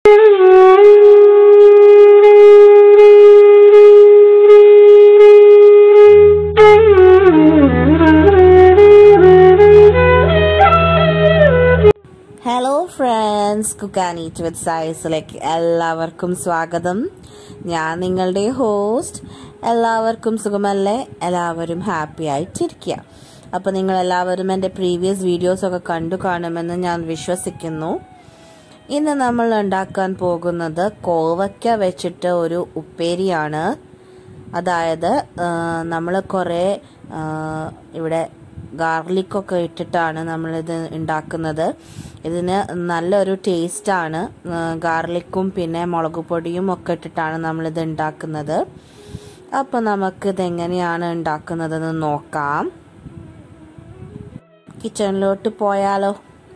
hello friends cook and eat with സൈസിലേക്ക് എല്ലാവർക്കും സ്വാഗതം ഞാൻ നിങ്ങളുടെ ഹോസ്റ്റ് എല്ലാവർക്കും സുഖമല്ലേ എല്ലാവരും ഹാപ്പി ആയിട്ടിരിക്കുക അപ്പോൾ നിങ്ങൾ എല്ലാവരും എൻ്റെ പ്രീവിയസ് വീഡിയോസൊക്കെ കണ്ടു കാണുമെന്ന് ഞാൻ വിശ്വസിക്കുന്നു ഇന്ന് നമ്മൾ ഉണ്ടാക്കാൻ പോകുന്നത് കോവയ്ക്ക വെച്ചിട്ട് ഒരു ഉപ്പേരിയാണ് അതായത് നമ്മൾ കുറേ ഇവിടെ ഗാർലിക്കൊക്കെ ഇട്ടിട്ടാണ് നമ്മളിത് ഉണ്ടാക്കുന്നത് ഇതിന് നല്ലൊരു ടേസ്റ്റാണ് ഗാർലിക്കും പിന്നെ മുളക് പൊടിയും ഒക്കെ ഇട്ടിട്ടാണ് നമ്മളിത് ഉണ്ടാക്കുന്നത് അപ്പോൾ നമുക്കിത് എങ്ങനെയാണ് ഉണ്ടാക്കുന്നതെന്ന് നോക്കാം കിച്ചണിലോട്ട് പോയാലോ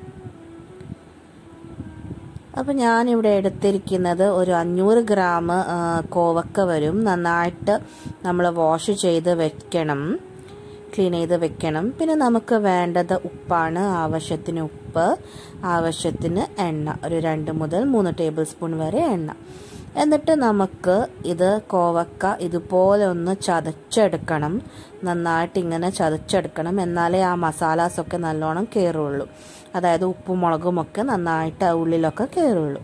അപ്പോൾ ഞാനിവിടെ എടുത്തിരിക്കുന്നത് ഒരു അഞ്ഞൂറ് ഗ്രാം കോവക്ക വരും നന്നായിട്ട് നമ്മൾ വാഷ് ചെയ്ത് വെക്കണം ക്ലീൻ ചെയ്ത് വെക്കണം പിന്നെ നമുക്ക് വേണ്ടത് ഉപ്പാണ് ആവശ്യത്തിന് ഉപ്പ് ആവശ്യത്തിന് എണ്ണ ഒരു രണ്ട് മുതൽ മൂന്ന് ടേബിൾ സ്പൂൺ വരെ എണ്ണ എന്നിട്ട് നമുക്ക് ഇത് കോവക്ക ഇതുപോലെ ഒന്ന് ചതച്ചെടുക്കണം നന്നായിട്ട് ഇങ്ങനെ ചതച്ചെടുക്കണം എന്നാലേ ആ മസാലാസൊക്കെ നല്ലോണം കയറുള്ളൂ അതായത് ഉപ്പും മുളകും ഒക്കെ നന്നായിട്ട് ഉള്ളിലൊക്കെ കയറുള്ളൂ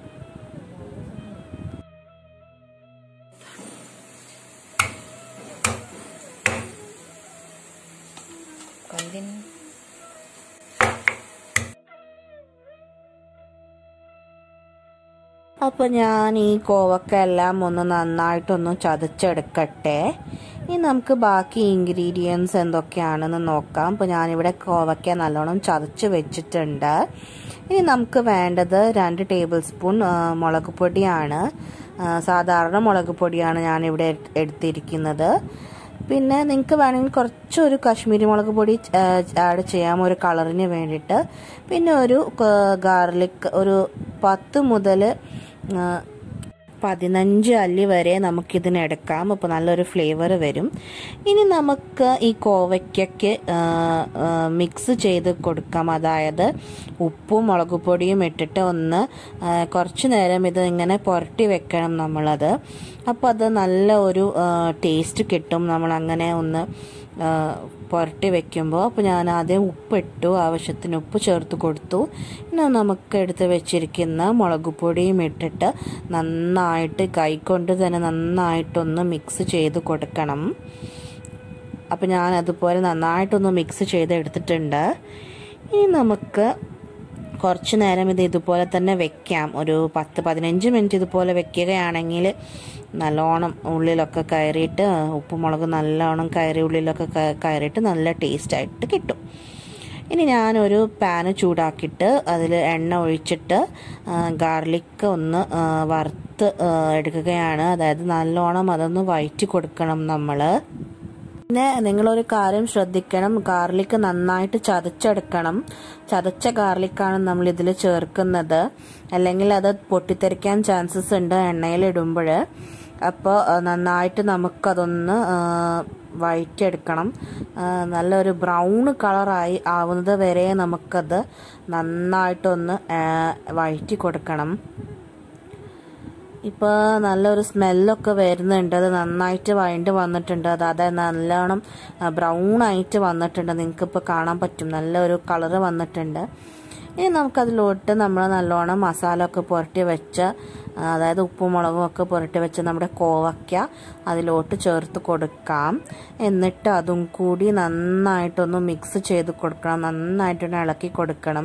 അപ്പോൾ ഞാൻ ഈ കോവക്ക എല്ലാം ഒന്ന് നന്നായിട്ടൊന്ന് ചതച്ചെടുക്കട്ടെ ഇനി നമുക്ക് ബാക്കി ഇൻഗ്രീഡിയൻസ് എന്തൊക്കെയാണെന്ന് നോക്കാം അപ്പോൾ ഞാനിവിടെ കോവക്ക നല്ലോണം ചതച്ച് വെച്ചിട്ടുണ്ട് ഇനി നമുക്ക് വേണ്ടത് രണ്ട് ടേബിൾ സ്പൂൺ മുളക് പൊടിയാണ് സാധാരണ മുളക് പൊടിയാണ് ഞാനിവിടെ എടുത്തിരിക്കുന്നത് പിന്നെ നിങ്ങൾക്ക് വേണമെങ്കിൽ കുറച്ചൊരു കാശ്മീരി മുളക് പൊടി ആഡ് ചെയ്യാം ഒരു കളറിന് വേണ്ടിയിട്ട് പിന്നെ ഒരു ഗാർലിക് ഒരു പത്ത് മുതൽ പതിനഞ്ച് അല്ലി വരെ നമുക്കിതിനെടുക്കാം അപ്പോൾ നല്ലൊരു ഫ്ലേവർ വരും ഇനി നമുക്ക് ഈ കോവയ്ക്കൊക്കെ മിക്സ് ചെയ്ത് കൊടുക്കാം അതായത് ഉപ്പും മുളക് പൊടിയും ഇട്ടിട്ട് ഒന്ന് കുറച്ച് നേരം ഇത് ഇങ്ങനെ പുരട്ടി വെക്കണം നമ്മളത് അപ്പോൾ അത് നല്ല ഒരു ടേസ്റ്റ് കിട്ടും നമ്മൾ അങ്ങനെ ഒന്ന് പുരട്ടി വെക്കുമ്പോൾ അപ്പോൾ ഞാൻ ആദ്യം ഉപ്പിട്ടു ആവശ്യത്തിന് ഉപ്പ് ചേർത്ത് കൊടുത്തു പിന്നെ നമുക്ക് എടുത്ത് വെച്ചിരിക്കുന്ന മുളക് പൊടിയും ഇട്ടിട്ട് നന്നായിട്ട് കൈകൊണ്ട് തന്നെ നന്നായിട്ടൊന്ന് മിക്സ് ചെയ്ത് കൊടുക്കണം അപ്പോൾ ഞാൻ അതുപോലെ നന്നായിട്ടൊന്ന് മിക്സ് ചെയ്ത് എടുത്തിട്ടുണ്ട് ഇനി നമുക്ക് കുറച്ച് നേരം ഇത് ഇതുപോലെ തന്നെ വെക്കാം ഒരു പത്ത് പതിനഞ്ച് മിനിറ്റ് ഇതുപോലെ വെക്കുകയാണെങ്കിൽ നല്ലോണം ഉള്ളിലൊക്കെ കയറിയിട്ട് ഉപ്പുമുളക് നല്ലോണം കയറി ഉള്ളിലൊക്കെ കയറിയിട്ട് നല്ല ടേസ്റ്റായിട്ട് കിട്ടും ഇനി ഞാനൊരു പാന് ചൂടാക്കിയിട്ട് അതിൽ എണ്ണ ഒഴിച്ചിട്ട് ഗാർലിക്ക് ഒന്ന് വറുത്ത് എടുക്കുകയാണ് അതായത് നല്ലോണം അതൊന്ന് വയറ്റി കൊടുക്കണം നമ്മൾ പിന്നെ നിങ്ങളൊരു കാര്യം ശ്രദ്ധിക്കണം ഗാർലിക്ക് നന്നായിട്ട് ചതച്ചെടുക്കണം ചതച്ച ഗാർലിക്കാണ് നമ്മൾ ഇതിൽ ചേർക്കുന്നത് അല്ലെങ്കിൽ അത് പൊട്ടിത്തെറിക്കാൻ ചാൻസസ് ഉണ്ട് എണ്ണയിൽ ഇടുമ്പോൾ അപ്പോൾ നന്നായിട്ട് നമുക്കതൊന്ന് വഴറ്റിയെടുക്കണം നല്ലൊരു ബ്രൗൺ കളറായി ആവുന്നത് വരെ നമുക്കത് നന്നായിട്ടൊന്ന് വഴറ്റി കൊടുക്കണം ഇപ്പോൾ നല്ലൊരു സ്മെല്ലൊക്കെ വരുന്നുണ്ട് അത് നന്നായിട്ട് വഴണ്ട് വന്നിട്ടുണ്ട് അത് അത് നല്ലോണം ബ്രൗൺ ആയിട്ട് വന്നിട്ടുണ്ട് നിങ്ങൾക്കിപ്പോൾ കാണാൻ പറ്റും നല്ലൊരു കളറ് വന്നിട്ടുണ്ട് ഇനി നമുക്കതിലോട്ട് നമ്മൾ നല്ലോണം മസാല ഒക്കെ പുരട്ടി വെച്ച അതായത് ഉപ്പും മുളകും ഒക്കെ പുരട്ടി വെച്ച് നമ്മുടെ കോവയ്ക്ക അതിലോട്ട് ചേർത്ത് കൊടുക്കാം എന്നിട്ട് അതും കൂടി നന്നായിട്ടൊന്ന് മിക്സ് ചെയ്ത് കൊടുക്കണം നന്നായിട്ടൊന്ന് ഇളക്കി കൊടുക്കണം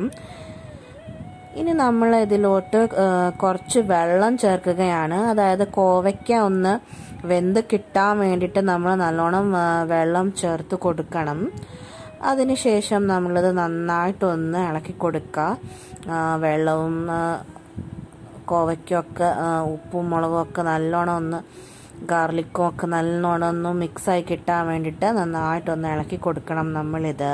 ഇനി നമ്മൾ ഇതിലോട്ട് കുറച്ച് വെള്ളം ചേർക്കുകയാണ് അതായത് കോവയ്ക്ക ഒന്ന് വെന്ത് കിട്ടാൻ വേണ്ടിയിട്ട് നമ്മൾ നല്ലോണം വെള്ളം ചേർത്ത് കൊടുക്കണം അതിനുശേഷം നമ്മളിത് നന്നായിട്ടൊന്ന് ഇളക്കി കൊടുക്കുക വെള്ളവും കോവയ്ക്കൊക്കെ ഉപ്പും മുളകും ഒക്കെ നല്ലോണം ഒന്ന് ഗാർലിക്കും ഒക്കെ നല്ലോണം ഒന്ന് മിക്സായി കിട്ടാൻ വേണ്ടിയിട്ട് നന്നായിട്ടൊന്ന് ഇളക്കി കൊടുക്കണം നമ്മളിത്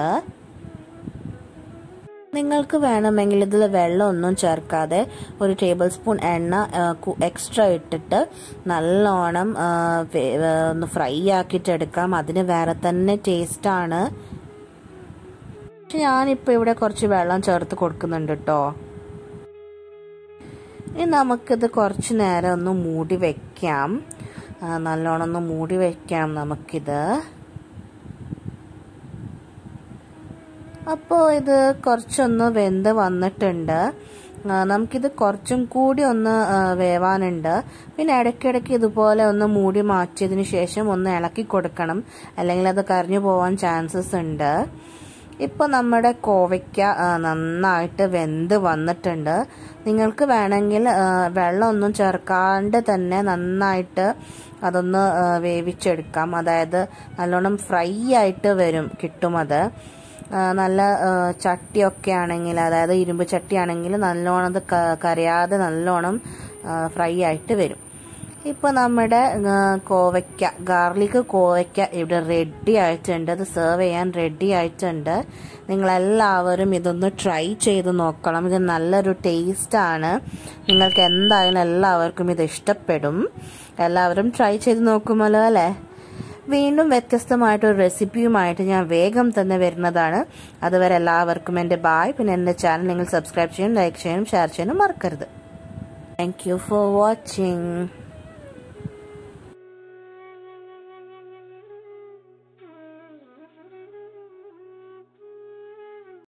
നിങ്ങൾക്ക് വേണമെങ്കിൽ ഇതിൽ വെള്ളമൊന്നും ചേർക്കാതെ ഒരു ടേബിൾ സ്പൂൺ എണ്ണ എക്സ്ട്രാ ഇട്ടിട്ട് നല്ലോണം ഒന്ന് ഫ്രൈ ആക്കിയിട്ട് എടുക്കാം അതിന് വേറെ തന്നെ ടേസ്റ്റാണ് പക്ഷെ ഞാനിപ്പോൾ ഇവിടെ കുറച്ച് വെള്ളം ചേർത്ത് കൊടുക്കുന്നുണ്ട് കേട്ടോ ഇനി നമുക്കിത് കുറച്ച് നേരം ഒന്ന് മൂടി വയ്ക്കാം നല്ലോണം ഒന്ന് മൂടി വയ്ക്കാം നമുക്കിത് അപ്പോൾ ഇത് കുറച്ചൊന്ന് വെന്ത് വന്നിട്ടുണ്ട് നമുക്കിത് കുറച്ചും കൂടി ഒന്ന് വേവാനുണ്ട് പിന്നെ ഇടയ്ക്കിടയ്ക്ക് ഇതുപോലെ ഒന്ന് മൂടി മാറ്റിയതിന് ശേഷം ഒന്ന് ഇളക്കി കൊടുക്കണം അല്ലെങ്കിൽ അത് കരിഞ്ഞു പോവാൻ ചാൻസസ് ഉണ്ട് ഇപ്പോൾ നമ്മുടെ കോവയ്ക്ക നന്നായിട്ട് വെന്ത് വന്നിട്ടുണ്ട് നിങ്ങൾക്ക് വേണമെങ്കിൽ വെള്ളമൊന്നും ചേർക്കാണ്ട് തന്നെ നന്നായിട്ട് അതൊന്ന് വേവിച്ചെടുക്കാം അതായത് നല്ലോണം ഫ്രൈ ആയിട്ട് വരും കിട്ടും അത് നല്ല ചട്ടിയൊക്കെ ആണെങ്കിൽ അതായത് ഇരുമ്പ് ചട്ടി ആണെങ്കിൽ നല്ലോണം അത് കരയാതെ നല്ലോണം ഫ്രൈ ആയിട്ട് വരും ഇപ്പോൾ നമ്മുടെ കോവയ്ക്ക ഗാർലിക് കോവയ്ക്ക ഇവിടെ റെഡി ആയിട്ടുണ്ട് അത് സെർവ് ചെയ്യാൻ റെഡി ആയിട്ടുണ്ട് നിങ്ങളെല്ലാവരും ഇതൊന്ന് ട്രൈ ചെയ്ത് നോക്കണം ഇത് നല്ലൊരു ടേസ്റ്റാണ് നിങ്ങൾക്ക് എന്തായാലും എല്ലാവർക്കും ഇത് ഇഷ്ടപ്പെടും എല്ലാവരും ട്രൈ ചെയ്ത് നോക്കുമല്ലോ അല്ലേ വീണ്ടും വ്യത്യസ്തമായിട്ടൊരു റെസിപ്പിയുമായിട്ട് ഞാൻ വേഗം തന്നെ വരുന്നതാണ് അതുവരെ എല്ലാവർക്കും എൻ്റെ ബായ് പിന്നെ എൻ്റെ ചാനൽ നിങ്ങൾ സബ്സ്ക്രൈബ് ചെയ്യാനും ലൈക്ക് ചെയ്യാനും ഷെയർ ചെയ്യാനും മറക്കരുത് താങ്ക് യു ഫോർ വാച്ചിങ്